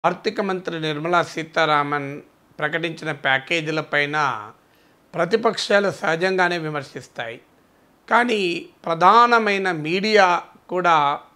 ఆర్థిక మంత్రి నిర్మలా సీతారామన్ ప్రకటించిన ప్యాకేజీలపైన ప్రతిపక్షాలు సహజంగానే విమర్శిస్తాయి కానీ ప్రధానమైన మీడియా కూడా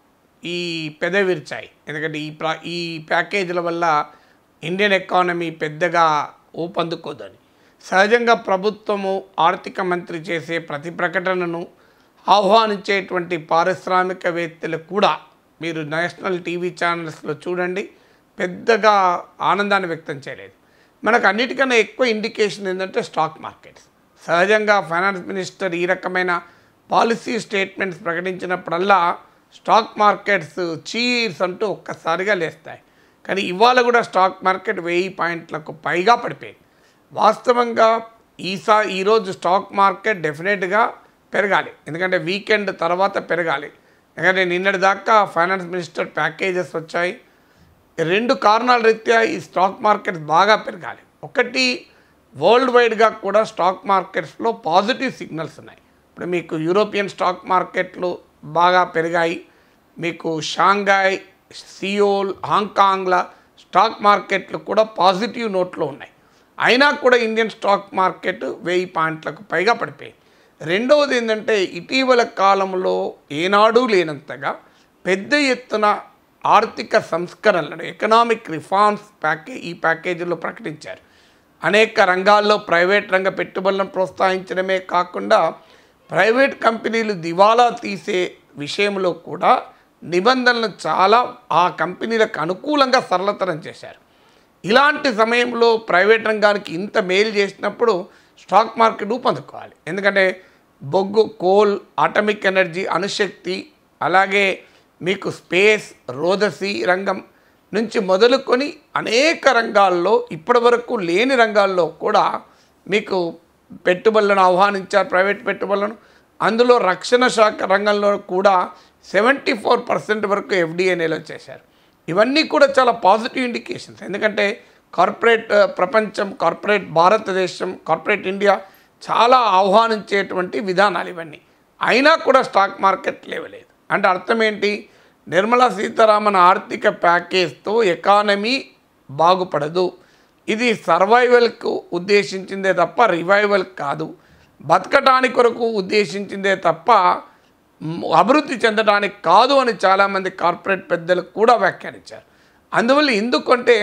ఈ పెదవిరిచాయి ఎందుకంటే ఈ ప్ర ఈ ప్యాకేజీల వల్ల ఇండియన్ ఎకానమీ పెద్దగా ఊపందుకోదని సహజంగా ప్రభుత్వము ఆర్థిక మంత్రి చేసే ప్రతి ప్రకటనను ఆహ్వానించేటువంటి పారిశ్రామికవేత్తలు కూడా మీరు నేషనల్ టీవీ ఛానల్స్లో చూడండి పెద్దగా ఆనందాన్ని వ్యక్తం చేయలేదు మనకు అన్నిటికన్నా ఎక్కువ ఇండికేషన్ ఏంటంటే స్టాక్ మార్కెట్స్ సహజంగా ఫైనాన్స్ మినిస్టర్ ఈ రకమైన పాలసీ స్టేట్మెంట్స్ ప్రకటించినప్పుడల్లా స్టాక్ మార్కెట్స్ చీర్స్ అంటూ ఒక్కసారిగా లేస్తాయి కానీ ఇవాళ కూడా స్టాక్ మార్కెట్ వెయ్యి పాయింట్లకు పైగా పడిపోయింది వాస్తవంగా ఈసా ఈరోజు స్టాక్ మార్కెట్ డెఫినెట్గా పెరగాలి ఎందుకంటే వీకెండ్ తర్వాత పెరగాలి ఎందుకంటే నిన్నటి దాకా ఫైనాన్స్ మినిస్టర్ ప్యాకేజెస్ వచ్చాయి రెండు కారణాల రీత్యా ఈ స్టాక్ మార్కెట్ బాగా పెరగాలి ఒకటి వరల్డ్ వైడ్గా కూడా స్టాక్ మార్కెట్స్లో పాజిటివ్ సిగ్నల్స్ ఉన్నాయి ఇప్పుడు మీకు యూరోపియన్ స్టాక్ మార్కెట్లు బాగా పెరిగాయి మీకు షాంఘాయ్ సియోల్ హాంకాంగ్ల స్టాక్ మార్కెట్లు కూడా పాజిటివ్ నోట్లో ఉన్నాయి అయినా కూడా ఇండియన్ స్టాక్ మార్కెట్ వెయ్యి పాయింట్లకు పైగా పడిపోయింది రెండవది ఏంటంటే ఇటీవల కాలంలో ఏనాడు లేనంతగా పెద్ద ఎత్తున ఆర్థిక సంస్కరణలను ఎకనామిక్ రిఫార్మ్స్ ప్యాకే ఈ ప్యాకేజీలో ప్రకటించారు అనేక రంగాల్లో ప్రైవేట్ రంగ పెట్టుబడులను ప్రోత్సహించడమే కాకుండా ప్రైవేట్ కంపెనీలు దివాలా తీసే విషయంలో కూడా నిబంధనలు చాలా ఆ కంపెనీలకు అనుకూలంగా సరళతరం చేశారు ఇలాంటి సమయంలో ప్రైవేట్ రంగానికి ఇంత మేలు చేసినప్పుడు స్టాక్ మార్కెట్ ఊపందుకోవాలి ఎందుకంటే బొగ్గు కోల్ ఆటమిక్ ఎనర్జీ అణుశక్తి అలాగే మీకు స్పేస్ రోదసి రంగం నుంచి మొదలుకొని అనేక రంగాల్లో ఇప్పటివరకు లేని రంగాల్లో కూడా మీకు పెట్టుబడులను ఆహ్వానించారు ప్రైవేట్ పెట్టుబడులను అందులో రక్షణ శాఖ రంగంలో కూడా సెవెంటీ ఫోర్ పర్సెంట్ వరకు ఎఫ్డిఎన్ఏలో చేశారు ఇవన్నీ కూడా చాలా పాజిటివ్ ఇండికేషన్స్ ఎందుకంటే కార్పొరేట్ ఆ, ప్రపంచం కార్పొరేట్ భారతదేశం కార్పొరేట్ ఇండియా చాలా ఆహ్వానించేటువంటి విధానాలు ఇవన్నీ అయినా కూడా స్టాక్ మార్కెట్ లేవలేదు అంటే అర్థం ఏంటి నిర్మలా సీతారామన్ ఆర్థిక ప్యాకేజ్తో ఎకానమీ బాగుపడదు ఇది సర్వైవల్కు ఉద్దేశించిందే తప్ప రివైవల్ కాదు బతకటానికి కొరకు ఉద్దేశించిందే తప్ప మ్, అభివృద్ధి చెందడానికి కాదు అని చాలామంది కార్పొరేట్ పెద్దలు కూడా వ్యాఖ్యానించారు అందువల్ల ఎందుకంటే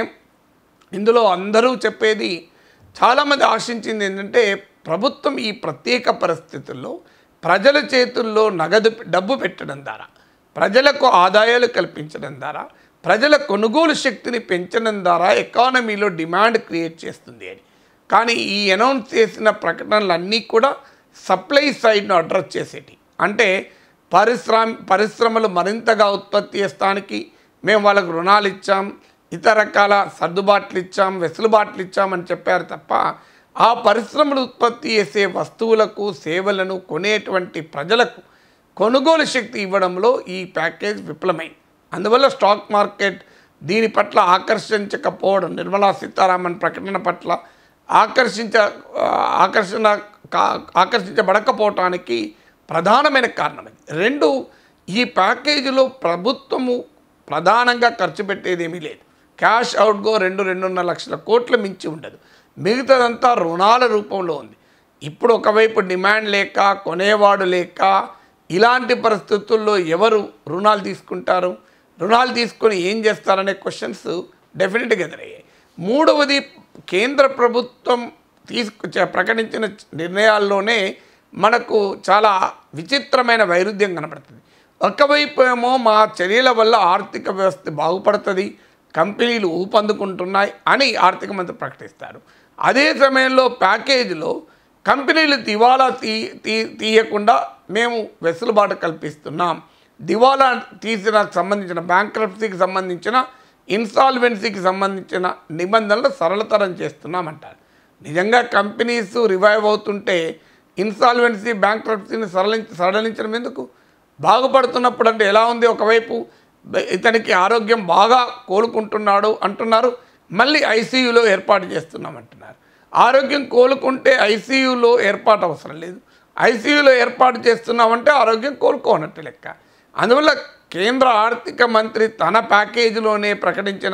ఇందులో అందరూ చెప్పేది చాలామంది ఆశించింది ఏంటంటే ప్రభుత్వం ఈ ప్రత్యేక పరిస్థితుల్లో ప్రజల చేతుల్లో నగదు డబ్బు పెట్టడం ద్వారా ప్రజలకు ఆదాయాలు కల్పించడం ద్వారా ప్రజల కొనుగోలు శక్తిని పెంచడం ద్వారా ఎకానమీలో డిమాండ్ క్రియేట్ చేస్తుంది అని కానీ ఈ అనౌన్స్ చేసిన ప్రకటనలన్నీ కూడా సప్లై సైడ్ను అడ్రస్ చేసేటి అంటే పరిశ్రమ పరిశ్రమలు మరింతగా ఉత్పత్తి చేస్తానికి మేము వాళ్ళకు రుణాలు ఇచ్చాం ఇతర రకాల సర్దుబాట్లు ఇచ్చాం వెసులుబాట్లు ఇచ్చామని చెప్పారు తప్ప ఆ పరిశ్రమలు ఉత్పత్తి చేసే వస్తువులకు సేవలను కొనేటువంటి ప్రజలకు కొనుగోలు శక్తి ఇవ్వడంలో ఈ ప్యాకేజ్ విఫలమైంది అందువల్ల స్టాక్ మార్కెట్ దీని పట్ల ఆకర్షించకపోవడం నిర్మలా సీతారామన్ ప్రకటన పట్ల ఆకర్షించ ఆ, ఆకర్షణ కా- ఆకర్షించబడకపోవటానికి ప్రధానమైన కారణం ఇది రెండు ఈ ప్యాకేజీలో ప్రభుత్వము ప్రధానంగా ఖర్చు పెట్టేది ఏమీ లేదు క్యాష్ అవుట్గో రెండు రెండున్నర లక్షల కోట్ల మించి ఉండదు మిగతాదంతా రుణాల రూపంలో ఉంది ఇప్పుడు ఒకవైపు డిమాండ్ లేక కొనేవాడు లేక ఇలాంటి పరిస్థితుల్లో ఎవరు రుణాలు తీసుకుంటారు రుణాలు తీసుకొని ఏం చేస్తారనే క్వశ్చన్స్ డెఫినెట్గా ఎదురయ్యాయి మూడవది కేంద్ర ప్రభుత్వం తీసుకు చ- ప్రకటించిన నిర్ణయాల్లోనే మనకు చాలా విచిత్రమైన వైరుధ్యం కనబడుతుంది ఒకవైపు ఏమో మా చర్యల వల్ల ఆర్థిక వ్యవస్థ బాగుపడుతుంది కంపెనీలు ఊపందుకుంటున్నాయి అని ఆర్థిక మంత్రి ప్రకటిస్తారు అదే సమయంలో ప్యాకేజీలో కంపెనీలు దివాలా తీ తీ తీయకుండా మేము వెసులుబాటు కల్పిస్తున్నాం దివాలా తీసిన సంబంధించిన బ్యాంక్రప్సీకి సంబంధించిన ఇన్సాల్వెన్సీకి సంబంధించిన నిబంధనలు సరళతరం చేస్తున్నామంటారు నిజంగా కంపెనీస్ రివైవ్ అవుతుంటే ఇన్సాల్వెన్సీ బ్యాంక్రప్సీని సరళించ సరళించడం ఎందుకు బాగుపడుతున్నప్పుడు అంటే ఎలా ఉంది ఒకవైపు బ- ఇతనికి ఆరోగ్యం బాగా కోలుకుంటున్నాడు అంటున్నారు మళ్ళీ ఐసీయూలో ఏర్పాటు చేస్తున్నాం అంటున్నారు ఆరోగ్యం కోలుకుంటే ఐసీయూలో ఏర్పాటు అవసరం లేదు ఐసీయూలో ఏర్పాటు చేస్తున్నామంటే ఆరోగ్యం కోలుకోనట్టు లెక్క అందువల్ల కేంద్ర ఆర్థిక మంత్రి తన ప్యాకేజీలోనే ప్రకటించిన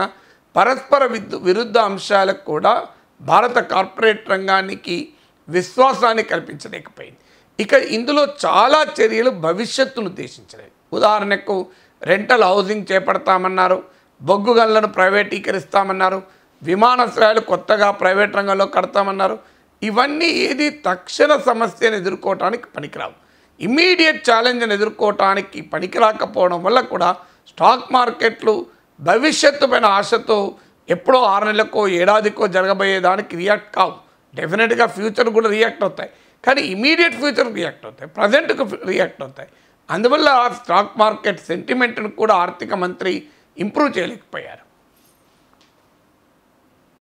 పరస్పర విద్దు విరుద్ధ అంశాలకు కూడా భారత కార్పొరేట్ రంగానికి విశ్వాసాన్ని కల్పించలేకపోయింది ఇక ఇందులో చాలా చర్యలు భవిష్యత్తును ఉద్దేశించినవి ఉదాహరణకు రెంటల్ హౌసింగ్ చేపడతామన్నారు బొగ్గు గన్లను ప్రైవేటీకరిస్తామన్నారు విమానాశ్రయాలు కొత్తగా ప్రైవేట్ రంగంలో కడతామన్నారు ఇవన్నీ ఏది తక్షణ సమస్యను ఎదుర్కోవటానికి పనికిరావు ఇమీడియట్ ఛాలెంజ్ని ఎదుర్కోవటానికి పనికిరాకపోవడం వల్ల కూడా స్టాక్ మార్కెట్లు భవిష్యత్తు పైన ఆశతో ఎప్పుడో ఆరు నెలలకో ఏడాదికో జరగబోయే దానికి రియాక్ట్ కావు డెఫినెట్గా ఫ్యూచర్ కూడా రియాక్ట్ అవుతాయి కానీ ఇమీడియట్ ఫ్యూచర్ రియాక్ట్ అవుతాయి ప్రజెంట్కు రియాక్ట్ అవుతాయి అందువల్ల స్టాక్ మార్కెట్ సెంటిమెంట్ను కూడా ఆర్థిక మంత్రి ఇంప్రూవ్ చేయలేకపోయారు